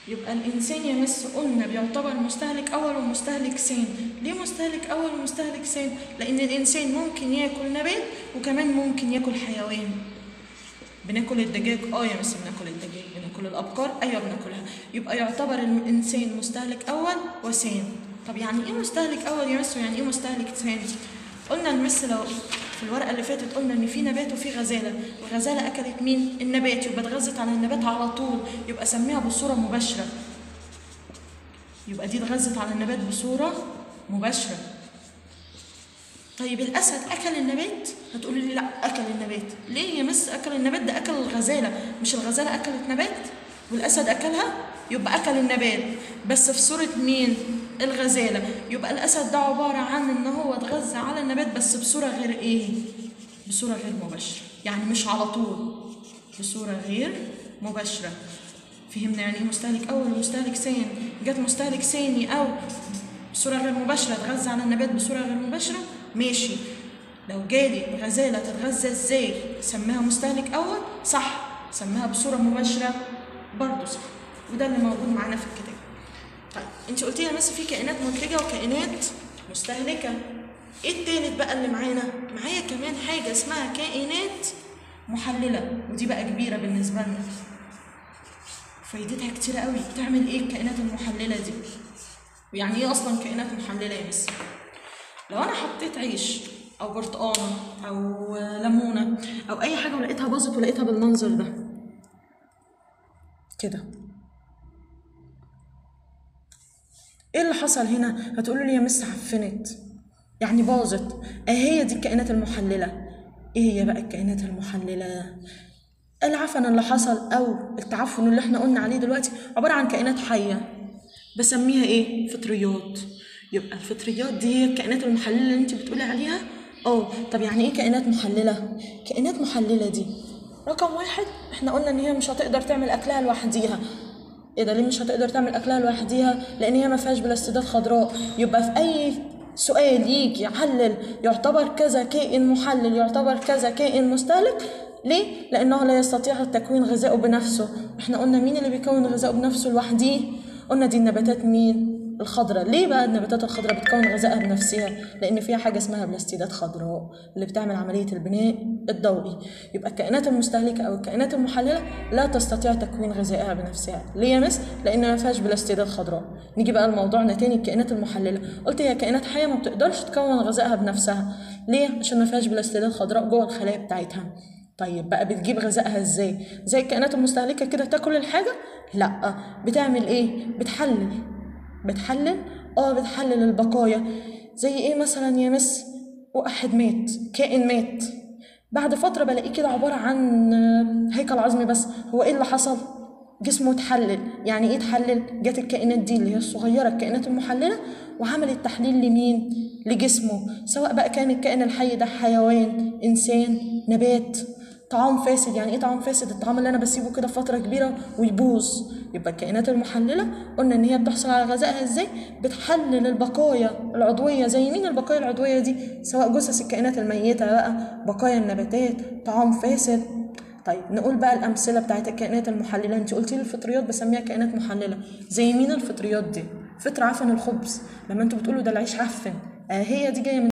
يبقى الإنسان يا مس قلنا بيعتبر مستهلك أول ومستهلك ثاني ليه مستهلك أول ومستهلك ثاني؟ لأن الإنسان ممكن ياكل نبات وكمان ممكن ياكل حيوان بناكل الدجاج اه يا مس بناكل الدجاج بناكل الابقار ايوه بناكلها يبقى يعتبر الانسان مستهلك اول وثاني طب يعني ايه مستهلك اول يا مس ويعني ايه مستهلك ثاني قلنا المس لو في الورقه اللي فاتت قلنا ان في نبات وفي غزاله الغزاله اكلت مين النبات يبقى اتغذت على النبات على طول يبقى سميها بصوره مباشره يبقى دي اتغذت على النبات بصوره مباشره طيب الاسد اكل النبات هتقولي لي لا اكل النبات ليه يا مس اكل النبات ده اكل الغزاله مش الغزاله اكلت نبات والاسد اكلها يبقى اكل النبات بس في صوره مين الغزاله يبقى الاسد ده عباره عن ان هو اتغذى على النبات بس بصوره غير ايه بصوره غير مباشره يعني مش على طول بصوره غير مباشره فهمنا يعني ايه مستهلك اول ومستهلك ثاني جت مستهلك ثاني او بصوره غير مباشره اتغذى على النبات بصوره غير مباشره ماشي لو جالي غزاله تتغذى ازاي سماها مستهلك اول صح سماها بصوره مباشره برضه صح وده اللي موجود معانا في الكتاب طيب انت قلتي لي مثلا في كائنات منتجه وكائنات مستهلكه ايه التالت بقى اللي معانا معايا كمان حاجه اسمها كائنات محلله ودي بقى كبيره بالنسبه لنا فايدتها كتير قوي بتعمل ايه الكائنات المحلله دي ويعني ايه اصلا كائنات محلله يا مس لو انا حطيت عيش او برتقانه او ليمونه او اي حاجه ولقيتها باظت ولقيتها بالمنظر ده كده ايه اللي حصل هنا هتقولوا لي يا مس عفنت يعني باظت اهي دي الكائنات المحلله ايه هي بقى الكائنات المحلله العفن اللي حصل او التعفن اللي احنا قلنا عليه دلوقتي عباره عن كائنات حيه بسميها ايه فطريات يبقى الفطريات دي هي الكائنات المحلله اللي انت بتقولي عليها اه طب يعني ايه كائنات محلله كائنات محلله دي رقم واحد احنا قلنا ان هي مش هتقدر تعمل اكلها لوحديها ايه ده ليه مش هتقدر تعمل اكلها لوحديها لان هي ما فيهاش بلاستيدات خضراء يبقى في اي سؤال يجي يحلل يعتبر كذا كائن محلل يعتبر كذا كائن مستهلك ليه؟ لأنه لا يستطيع تكوين غذائه بنفسه، احنا قلنا مين اللي بيكون غذائه بنفسه لوحديه؟ قلنا دي النباتات مين؟ الخضراء، ليه بقى النباتات الخضراء بتكون غذائها بنفسها؟ لأن فيها حاجة اسمها بلاستيدات خضراء اللي بتعمل عملية البناء الضوئي، يبقى الكائنات المستهلكة أو الكائنات المحللة لا تستطيع تكوين غذائها بنفسها، ليه يا مس؟ لأن ما فيهاش بلاستيدات خضراء. نيجي بقى لموضوعنا تاني الكائنات المحللة، قلت هي كائنات حية ما بتقدرش تكون غذائها بنفسها، ليه؟ عشان ما فيهاش بلاستيدات خضراء جوه الخلايا بتاعتها. طيب بقى بتجيب غذائها ازاي زي الكائنات المستهلكه كده تاكل الحاجه لا بتعمل ايه بتحلل بتحلل اه بتحلل البقايا زي ايه مثلا يا مس واحد مات كائن مات بعد فتره بلاقيه كده عباره عن هيكل عظمي بس هو ايه اللي حصل جسمه اتحلل يعني ايه اتحلل جت الكائنات دي اللي هي الصغيره الكائنات المحلله وعملت تحليل لمين لجسمه سواء بقى كان الكائن الحي ده حيوان انسان نبات طعام فاسد يعني ايه طعام فاسد الطعام اللي انا بسيبه كده فتره كبيره ويبوظ يبقى الكائنات المحلله قلنا ان هي بتحصل على غذائها ازاي بتحلل البقايا العضويه زي مين البقايا العضويه دي سواء جثث الكائنات الميته بقى بقايا النباتات طعام فاسد طيب نقول بقى الامثله بتاعت الكائنات المحلله انت قلتي لي الفطريات بسميها كائنات محلله زي مين الفطريات دي فطر عفن الخبز لما انتوا بتقولوا ده العيش عفن آه هي دي جايه من